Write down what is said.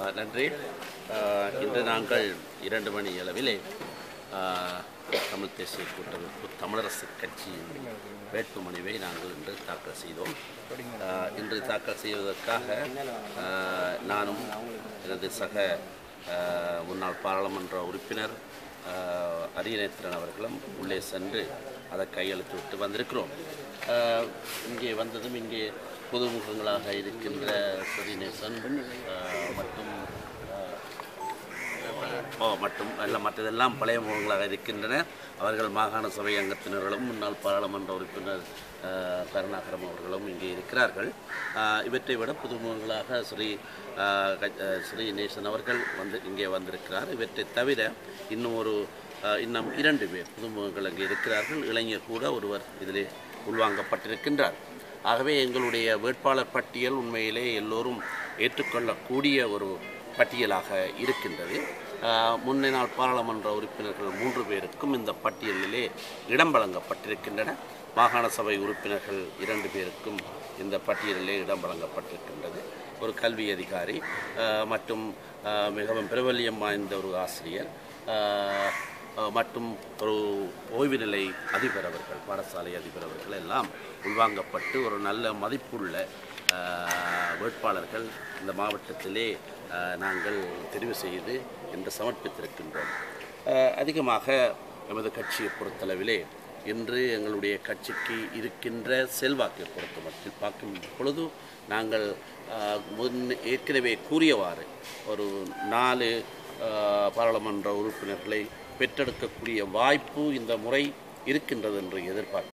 ஆஹ் நன்றி ஆஹ் இன்று நாங்கள் இரண்டு மணி அளவிலே ஆஹ், தமிழ் தேசிய கூட்டமைப்பு தமிழரசு கட்சியின் வேட்புமனுவை நாங்கள் இன்று தாக்கல் செய்தோம் ஆஹ் இன்று தாக்கல் செய்வதற்காக ஆஹ், நானும் எனது சக ஆஹ், முன்னாள் பாராளுமன்ற உறுப்பினர் ஆஹ், அரியநேத்திரன் அவர்களும் உள்ளே சென்று அதை கையெழுத்து விட்டு வந்திருக்கிறோம் ஆஹ், இங்கே வந்ததும் இங்கே புதுமுகங்களாக இருக்கின்ற ஸ்ரீநேசன் ஆஹ், மற்றும் ஆஹ், ஓ மற்றும் அல்ல மற்றதெல்லாம் பழைய முகங்களாக இருக்கின்றன அவர்கள் மாகாண சபை அங்கத்தினர்களும் முன்னாள் பாராளுமன்ற உறுப்பினர் ஆஹ், கருணாகரம் அவர்களும் இங்கே இருக்கிறார்கள் ஆஹ், இவற்றை விட புதுமுகங்களாக ஸ்ரீ ஆஹ், க- ஆஹ், ஸ்ரீ நேசன் அவர்கள் வந்து இங்கே வந்திருக்கிறார் இவற்றை தவிர இன்னும் ஒரு ஆஹ், இன்னும் இரண்டு பேர் புதுமுகங்கள் அங்கே இருக்கிறார்கள் இளைஞர் கூட ஒருவர் இதிலே உள்வாங்கப்பட்டிருக்கின்றார் ஆகவே எங்களுடைய வேட்பாளர் பட்டியல் உண்மையிலே எல்லோரும் ஏற்றுக்கொள்ளக்கூடிய ஒரு பட்டியலாக இருக்கின்றது ஆஹ், முன்னை நாள் பாராளுமன்ற உறுப்பினர்கள் மூன்று பேருக்கும் இந்த பட்டியலிலே இடம் வழங்கப்பட்டிருக்கின்றன மாகாண சபை உறுப்பினர்கள் இரண்டு பேருக்கும் இந்த பட்டியலிலே இடம் வழங்கப்பட்டிருக்கின்றது ஒரு கல்வி அதிகாரி ஆஹ், மற்றும் ஆஹ், மிகவும் பிரபல்யம் வாய்ந்த ஒரு ஆசிரியர் ஆஹ், அஹ் மற்றும் ஒரு ஓய்வு நிலை அதிபர் அவர்கள் பாடசாலை அதிபர் அவர்கள் எல்லாம் உள்வாங்கப்பட்டு ஒரு நல்ல மதிப்புள்ள அஹ், வேட்பாளர்கள் இந்த மாவட்டத்திலே அஹ், நாங்கள் தெரிவு செய்து இன்று சமர்ப்பித்திருக்கின்றோம் அஹ், அதிகமாக எமது கட்சியை பொறுத்தளவிலே இன்று எங்களுடைய கட்சிக்கு இருக்கின்ற செல்வாக்கை பொறுத்த மட்டில் பார்க்கும் பொழுது நாங்கள் அஹ், முன் ஏற்கனவே கூறியவாறு ஒரு நாலு அஹ், பாராளுமன்ற உறுப்பினர்களை பெற்றெடுக்கக்கூடிய வாய்ப்பு இந்த முறை இருக்கின்றது என்று எதிர்பார்க்கிறோம்